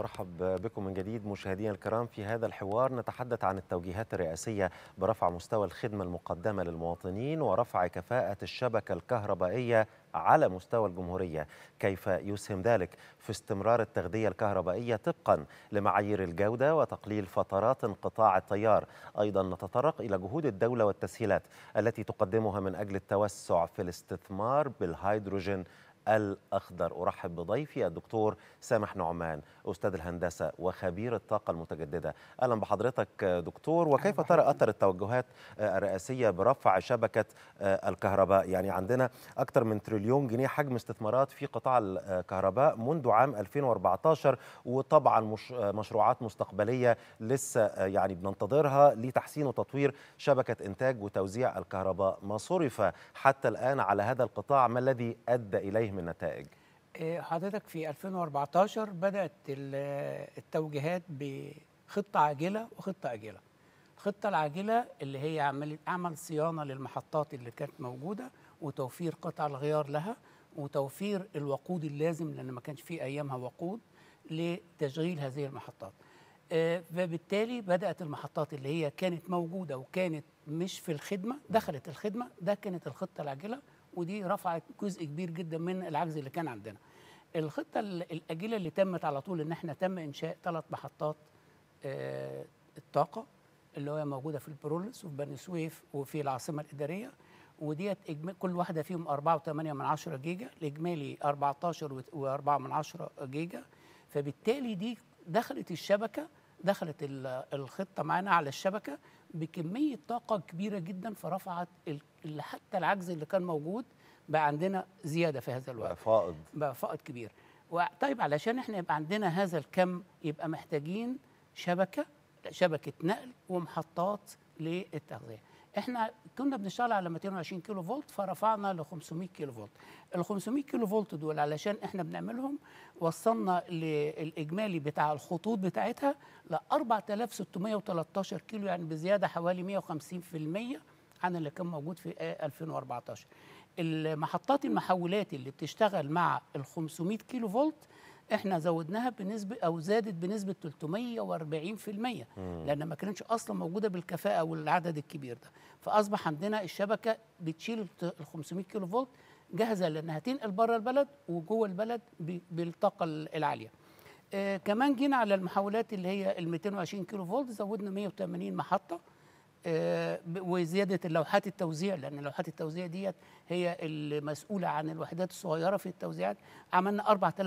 برحب بكم من جديد مشاهدينا الكرام في هذا الحوار نتحدث عن التوجيهات الرئاسية برفع مستوى الخدمة المقدمة للمواطنين ورفع كفاءة الشبكة الكهربائية على مستوى الجمهورية كيف يسهم ذلك في استمرار التغذية الكهربائية طبقا لمعايير الجودة وتقليل فترات انقطاع التيار أيضا نتطرق إلى جهود الدولة والتسهيلات التي تقدمها من أجل التوسع في الاستثمار بالهيدروجين الأخضر أرحب بضيفي الدكتور سامح نعمان أستاذ الهندسة وخبير الطاقة المتجددة أهلا بحضرتك دكتور وكيف ترى أثر التوجهات الرئاسية برفع شبكة الكهرباء يعني عندنا أكثر من تريليون جنيه حجم استثمارات في قطاع الكهرباء منذ عام 2014 وطبعا مش مشروعات مستقبلية لسه يعني بننتظرها لتحسين وتطوير شبكة إنتاج وتوزيع الكهرباء ما صرف حتى الآن على هذا القطاع ما الذي أدى إليه من نتائج حضرتك في 2014 بدأت التوجيهات بخطة عاجلة وخطة آجلة الخطة العاجلة اللي هي عمل عمل صيانة للمحطات اللي كانت موجودة وتوفير قطع الغيار لها وتوفير الوقود اللازم لأن ما كانش في أيامها وقود لتشغيل هذه المحطات فبالتالي بدأت المحطات اللي هي كانت موجودة وكانت مش في الخدمة دخلت الخدمة ده كانت الخطة العاجلة ودي رفعت جزء كبير جدا من العجز اللي كان عندنا الخطه الاجله اللي تمت على طول ان احنا تم انشاء ثلاث محطات آه الطاقه اللي هي موجوده في البرولس وفي بني سويف وفي العاصمه الاداريه وديت كل واحده فيهم 4.8 من 10 جيجا الاجمالي 14 و4 من 10 جيجا فبالتالي دي دخلت الشبكه دخلت الخطه معانا على الشبكه بكميه طاقه كبيره جدا فرفعت حتى العجز اللي كان موجود بقى عندنا زياده في هذا الوقت بقى فائض بقى فائض كبير طيب علشان احنا يبقى عندنا هذا الكم يبقى محتاجين شبكه شبكه نقل ومحطات للتغذيه احنا كنا بنشتغل على 220 كيلو فولت فرفعنا ل 500 كيلو فولت ال 500 كيلو فولت دول علشان احنا بنعملهم وصلنا للاجمالي بتاع الخطوط بتاعتها ل 4613 كيلو يعني بزياده حوالي 150% عن اللي كان موجود في 2014 المحطات المحولات اللي بتشتغل مع ال 500 كيلو فولت احنا زودناها بنسبه او زادت بنسبه 340% لان ما كانتش اصلا موجوده بالكفاءه والعدد الكبير ده فاصبح عندنا الشبكه بتشيل ال 500 كيلو فولت جاهزه لانها تنقل بره البلد وجوه البلد بالطاقه العاليه آه كمان جينا على المحولات اللي هي ال 220 كيلو فولت زودنا 180 محطه آه وزياده اللوحات التوزيع لان لوحات التوزيع ديت هي المسؤوله عن الوحدات الصغيره في التوزيعات عملنا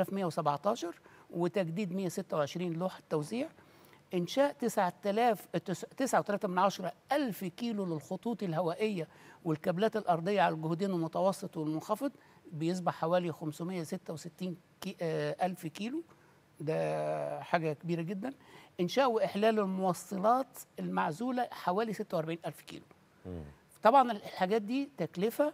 4117 وتجديد 126 لوحه توزيع انشاء 9000 9.3 من عشرة ألف كيلو للخطوط الهوائيه والكابلات الارضيه على الجهدين المتوسط والمنخفض بيصبح حوالي 566 كي آه ألف كيلو ده حاجه كبيره جدا انشاء واحلال الموصلات المعزوله حوالي 46 الف كيلو مم. طبعا الحاجات دي تكلفه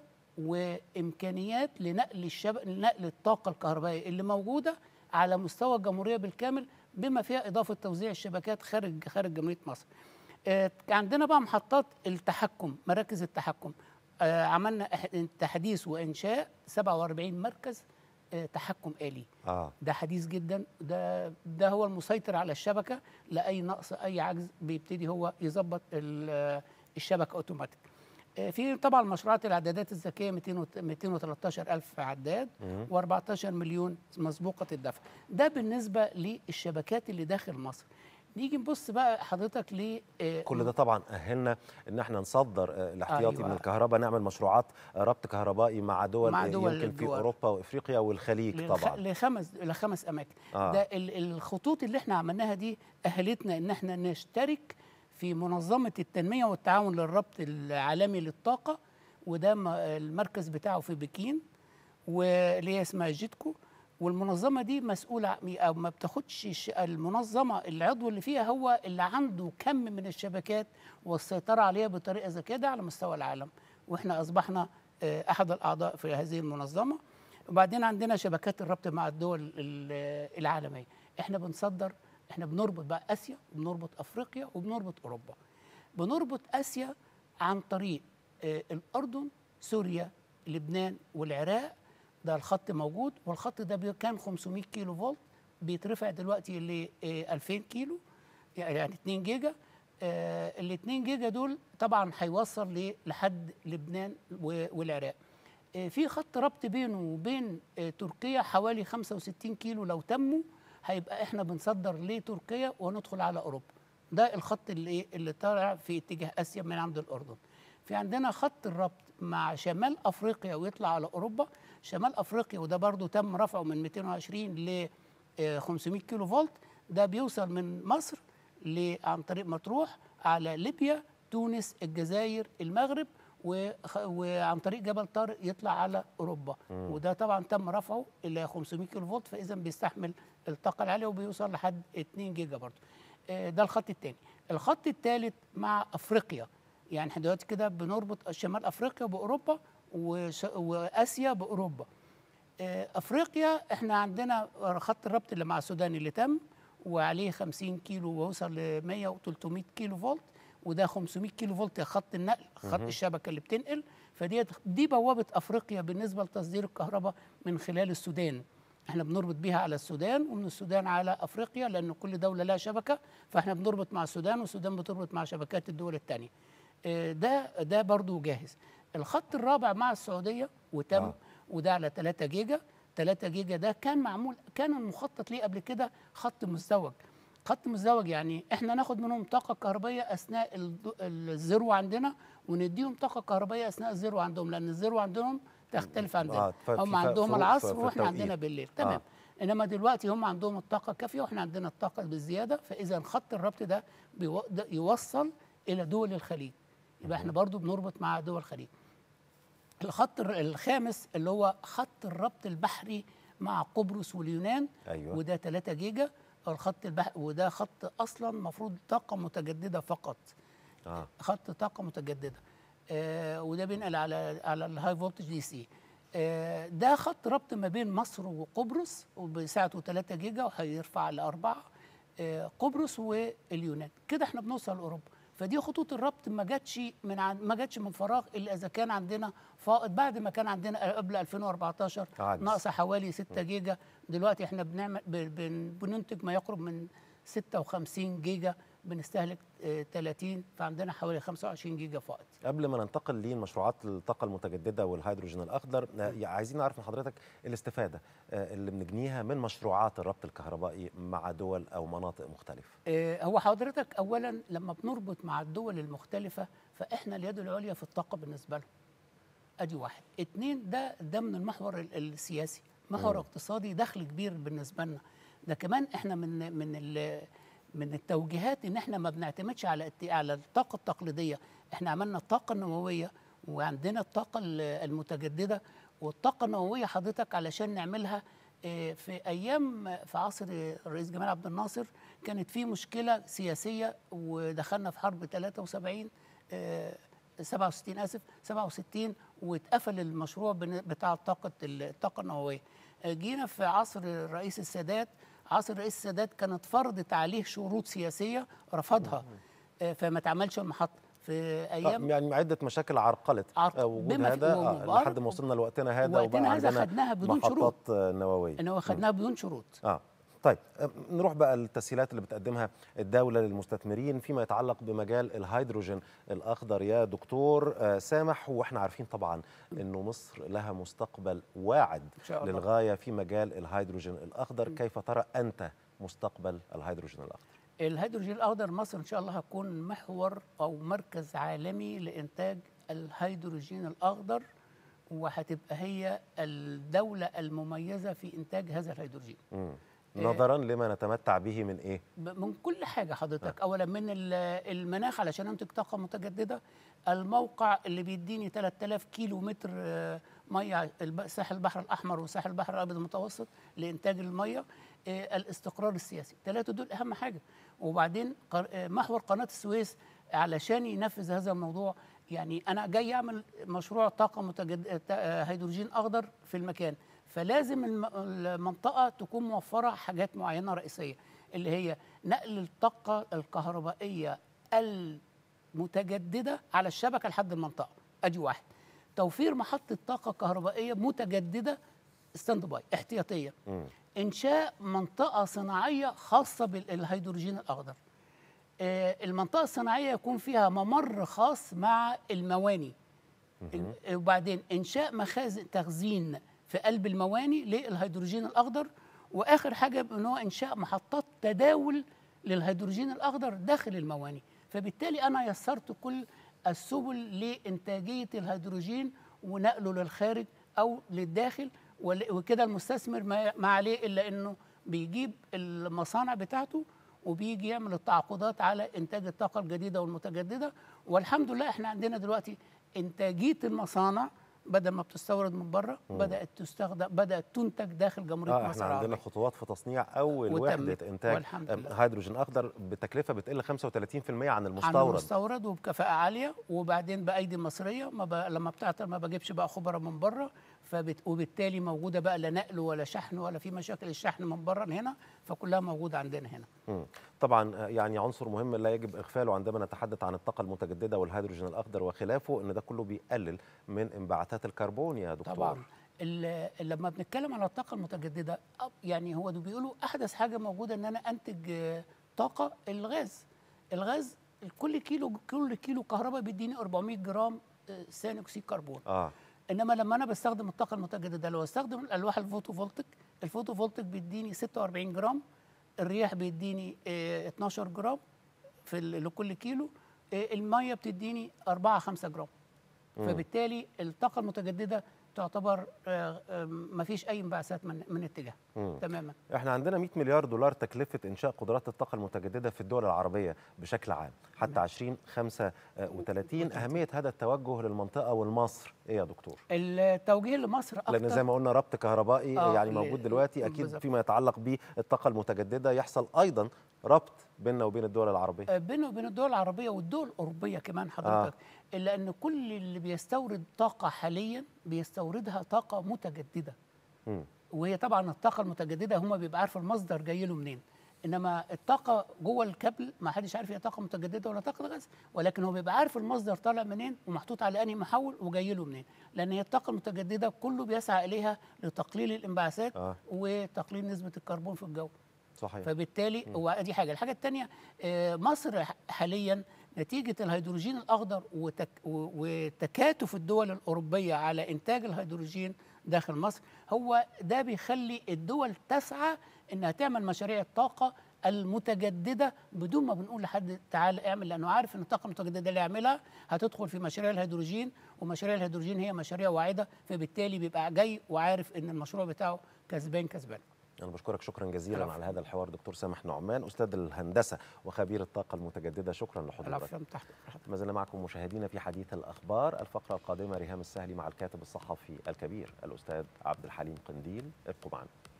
وامكانيات لنقل الشبك لنقل الطاقه الكهربائيه اللي موجوده على مستوى الجمهوريه بالكامل بما فيها اضافه توزيع الشبكات خارج خارج جمهوريه مصر آه عندنا بقى محطات التحكم مراكز التحكم آه عملنا تحديث وانشاء 47 مركز تحكم آلي آه. ده حديث جدا ده ده هو المسيطر على الشبكة لأي نقص أي عجز بيبتدي هو يظبط الشبكة أوتوماتيك في طبعا مشروعات العدادات الذكية 213 ألف عداد و14 مليون مسبوقة الدفع ده بالنسبة للشبكات اللي داخل مصر نيجي نبص بقى حضرتك ل كل ده طبعا اهلنا ان احنا نصدر الاحتياطي أيوة. من الكهرباء نعمل مشروعات ربط كهربائي مع دول, مع دول يمكن في اوروبا وافريقيا والخليج للخ... طبعا لخمس لخمس اماكن آه. ده الخطوط اللي احنا عملناها دي اهلتنا ان احنا نشترك في منظمه التنميه والتعاون للربط العالمي للطاقه وده المركز بتاعه في بكين واللي هي اسمها جيتكو والمنظمه دي مسؤوله او ما بتاخدش المنظمه العضو اللي فيها هو اللي عنده كم من الشبكات والسيطره عليها بطريقه ذكيه ده على مستوى العالم واحنا اصبحنا احد الاعضاء في هذه المنظمه وبعدين عندنا شبكات الربط مع الدول العالميه احنا بنصدر احنا بنربط بقى اسيا وبنربط افريقيا وبنربط اوروبا بنربط اسيا عن طريق الاردن سوريا لبنان والعراق ده الخط موجود والخط ده كان 500 كيلو فولت بيترفع دلوقتي ل 2000 كيلو يعني 2 جيجا ال 2 جيجا دول طبعا هيوصل ل- لحد لبنان و- والعراق آه، في خط ربط بينه وبين آه، تركيا حوالي 65 كيلو لو تموا هيبقى احنا بنصدر لتركيا وندخل على اوروبا ده الخط اللي إيه؟ اللي طالع في اتجاه اسيا من عند الاردن في عندنا خط الربط مع شمال افريقيا ويطلع على اوروبا شمال افريقيا وده برضو تم رفعه من 220 ل آه، 500 كيلو فولت ده بيوصل من مصر ل- عن طريق مطروح على ليبيا تونس الجزائر المغرب وخ- وعن طريق جبل طارق يطلع على اوروبا وده طبعا تم رفعه الى 500 كيلو فولت فاذا بيستحمل الطاقه العاليه وبيوصل لحد 2 جيجا برضه آه، ده الخط الثاني الخط الثالث مع افريقيا يعني احنا دلوقتي كده بنربط شمال افريقيا باوروبا وش- واسيا باوروبا آه، افريقيا احنا عندنا خط الربط اللي مع السودان اللي تم وعليه 50 كيلو ووصل ل 100 و 300 كيلو فولت وده 500 كيلو فولت خط النقل خط الشبكه اللي بتنقل فدي دي بوابه افريقيا بالنسبه لتصدير الكهرباء من خلال السودان احنا بنربط بيها على السودان ومن السودان على افريقيا لان كل دوله لها شبكه فاحنا بنربط مع السودان والسودان بتربط مع شبكات الدول الثانيه ده ده برضو جاهز الخط الرابع مع السعوديه وتم آه. آه. وده على 3 جيجا 3 جيجا ده كان معمول كان المخطط ليه قبل كده خط مزدوج خط مزدوج يعني احنا ناخد منهم طاقه كهربائيه اثناء الد- الذروه عندنا ونديهم طاقه كهربائيه اثناء الذروه عندهم لان الذروه عندهم تختلف عندنا آه، ففي هم ف- عندهم فروق العصر في- في واحنا التوقيت. عندنا بالليل تمام آه. انما دلوقتي هم عندهم الطاقه كافيه واحنا عندنا الطاقه بالزياده فاذا خط الربط ده بيو- ده يوصل الى دول الخليج يبقى احنا برضو بنربط مع دول الخليج الخط الر- الخامس اللي هو خط الربط البحري مع قبرص واليونان أيوة. وده 3 جيجا الخط البحري وده خط اصلا مفروض طاقه متجدده فقط آه. خط طاقه متجدده آه وده بينقل على على الهاي فولتج دي سي آه ده خط ربط ما بين مصر وقبرص وبسعته 3 جيجا وهيرفع لأربعة آه قبرص واليونان كده احنا بنوصل لاوروبا فدي خطوط الربط ما جاتش من عن ما جاتش من فراغ الا اذا كان عندنا فائض بعد ما كان عندنا قبل 2014 عجز. ناقصه حوالي 6 جيجا دلوقتي احنا بنعمل ب- بن- بننتج ما يقرب من 56 جيجا بنستهلك آه، 30 فعندنا حوالي 25 جيجا فائض قبل ما ننتقل لمشروعات الطاقة المتجددة والهيدروجين الأخضر آه، عايزين نعرف من حضرتك الاستفادة آه، اللي بنجنيها من مشروعات الربط الكهربائي مع دول أو مناطق مختلفة آه، هو حضرتك اولا لما بنربط مع الدول المختلفه فاحنا اليد العليا في الطاقه بالنسبه لهم ادي واحد اتنين ده ده من المحور ال- السياسي محور اقتصادي دخل كبير بالنسبه لنا ده كمان احنا من من ال- من التوجيهات ان احنا ما بنعتمدش على الت- على الطاقه التقليديه احنا عملنا الطاقه النوويه وعندنا الطاقه ال- المتجدده والطاقه النوويه حضرتك علشان نعملها آه، في ايام في عصر الرئيس جمال عبد الناصر كانت في مشكله سياسيه ودخلنا في حرب 73 آه، 67 اسف 67 واتقفل المشروع بن- بتاع طاقه الطاقه النوويه آه، جينا في عصر الرئيس السادات عصر الرئيس السادات كانت فرضت عليه شروط سياسيه رفضها آه، فما اتعملش المحطه في آه، ايام يعني عدة مشاكل عرقلت عرق- آه، وجود بما في- هذا آه، ومبارك- لحد ما وصلنا لوقتنا هذا وقتنا وبقى هذا عندنا خدناها بدون شروط. محطات آه، نووية ان هو خدناها بدون شروط اه طيب أم، نروح بقى للتسهيلات اللي بتقدمها الدولة للمستثمرين فيما يتعلق بمجال الهيدروجين الأخضر يا دكتور آه، سامح واحنا عارفين طبعا أنه مصر لها مستقبل واعد إن شاء الله. للغاية في مجال الهيدروجين الأخضر كيف ترى أنت مستقبل الهيدروجين الأخضر الهيدروجين الاخضر مصر ان شاء الله هتكون محور او مركز عالمي لانتاج الهيدروجين الاخضر وهتبقى هي الدوله المميزه في انتاج هذا الهيدروجين مم. نظرا لما نتمتع به من إيه ب- من كل حاجه حضرتك اولا من ال- المناخ علشان انتج طاقه متجدده الموقع اللي بيديني 3000 كيلو متر آه، ميه الب- ساحل البحر الاحمر وساحل البحر الابيض المتوسط لانتاج الميه آه، الاستقرار السياسي ثلاثه دول اهم حاجه وبعدين قر- آه، محور قناه السويس علشان ينفذ هذا الموضوع يعني انا جاي اعمل مشروع طاقه متجد آه، هيدروجين اخضر في المكان فلازم الم- المنطقه تكون موفره حاجات معينه رئيسيه اللي هي نقل الطاقه الكهربائيه المتجدده على الشبكه لحد المنطقه ادي واحد توفير محطه طاقه كهربائيه متجدده ستاند باي احتياطيه مم. انشاء منطقه صناعيه خاصه بالهيدروجين الاخضر آه، المنطقه الصناعيه يكون فيها ممر خاص مع المواني مهم. إن- وبعدين انشاء مخازن تخزين في قلب المواني للهيدروجين الاخضر واخر حاجه ان هو انشاء محطات تداول للهيدروجين الاخضر داخل المواني فبالتالي انا يسرت كل السبل لانتاجيه الهيدروجين ونقله للخارج او للداخل ول- وكده المستثمر ما ما عليه الا انه بيجيب المصانع بتاعته وبيجي يعمل التعاقدات على انتاج الطاقه الجديده والمتجدده والحمد لله احنا عندنا دلوقتي انتاجيه المصانع بدل ما بتستورد من بره بدات تستخدم بدات تنتج داخل جمهوريه اه مصر احنا عندنا العربية. خطوات في تصنيع اول وتم. وحده انتاج والحمد آم، لله. هيدروجين اخضر بتكلفه بتقل 35% عن عن المستورد المستورد وبكفاءه عاليه وبعدين بايدي مصريه ما ب... لما بتعطل ما بجيبش بقى خبراء من بره فبت... وبالتالي موجوده بقى لا نقل ولا شحن ولا في مشاكل الشحن من بره هنا فكلها موجوده عندنا هنا مم. طبعا آه، يعني عنصر مهم لا يجب اغفاله عندما نتحدث عن الطاقه المتجدده والهيدروجين الاخضر وخلافه ان ده كله بيقلل من انبعاثات الكربون يا دكتور طبعا ال- لما بنتكلم على الطاقه المتجدده أب- يعني هو ده بيقولوا احدث حاجه موجوده ان انا انتج آه، طاقه الغاز الغاز كل كيلو كل كيلو كهرباء بيديني 400 جرام آه، ثاني اكسيد كربون اه انما لما انا بستخدم الطاقه المتجدده لو استخدم الالواح الفوتوفولتيك الفوتوفولتيك بيديني 46 جرام الرياح بيديني آه، 12 جرام في ال- لكل كيلو آه، الميه بتديني 4 5 جرام فبالتالي الطاقه المتجدده تعتبر ما فيش اي انبعاثات من من اتجاه مم. تماما احنا عندنا 100 مليار دولار تكلفة إنشاء قدرات الطاقة المتجددة في الدول العربية بشكل عام حتى 2035 أهمية هذا التوجه للمنطقة والمصر إيه يا دكتور؟ التوجيه لمصر اكتر لأن زي ما قلنا ربط كهربائي آه، يعني ل- موجود دلوقتي أكيد بالظبط. فيما يتعلق بالطاقة المتجددة يحصل أيضا ربط بيننا وبين الدول العربية آه، بينه وبين الدول العربيه والدول الاوروبيه كمان حضرتك آه. الا ان كل اللي بيستورد طاقه حاليا بيستوردها طاقه متجدده مم. وهي طبعا الطاقه المتجدده هم بيبقى عارف المصدر جاي له منين انما الطاقه جوه الكابل ما حدش عارف هي طاقه متجدده ولا طاقه غاز ولكن هو بيبقى عارف المصدر طالع منين ومحطوط على انهي محول وجاي له منين لان هي الطاقه المتجدده كله بيسعى اليها لتقليل الانبعاثات آه. وتقليل نسبه الكربون في الجو صحيح فبالتالي هو دي حاجه الحاجه الثانيه مصر ح- حاليا نتيجه الهيدروجين الاخضر وتك و- وتكاتف الدول الاوروبيه على انتاج الهيدروجين داخل مصر هو ده بيخلي الدول تسعى انها تعمل مشاريع الطاقه المتجدده بدون ما بنقول لحد تعالى اعمل لانه عارف ان الطاقه المتجدده اللي يعملها هتدخل في مشاريع الهيدروجين ومشاريع الهيدروجين هي مشاريع واعده فبالتالي بيبقى جاي وعارف ان المشروع بتاعه كسبان كسبان أنا بشكرك شكرا جزيلا العفو. على هذا الحوار دكتور سامح نعمان أستاذ الهندسة وخبير الطاقة المتجددة شكرا لحضورك العفو تحت ما زلنا معكم مشاهدينا في حديث الأخبار الفقرة القادمة ريهام السهلي مع الكاتب الصحفي الكبير الأستاذ عبد الحليم قنديل ابقوا معنا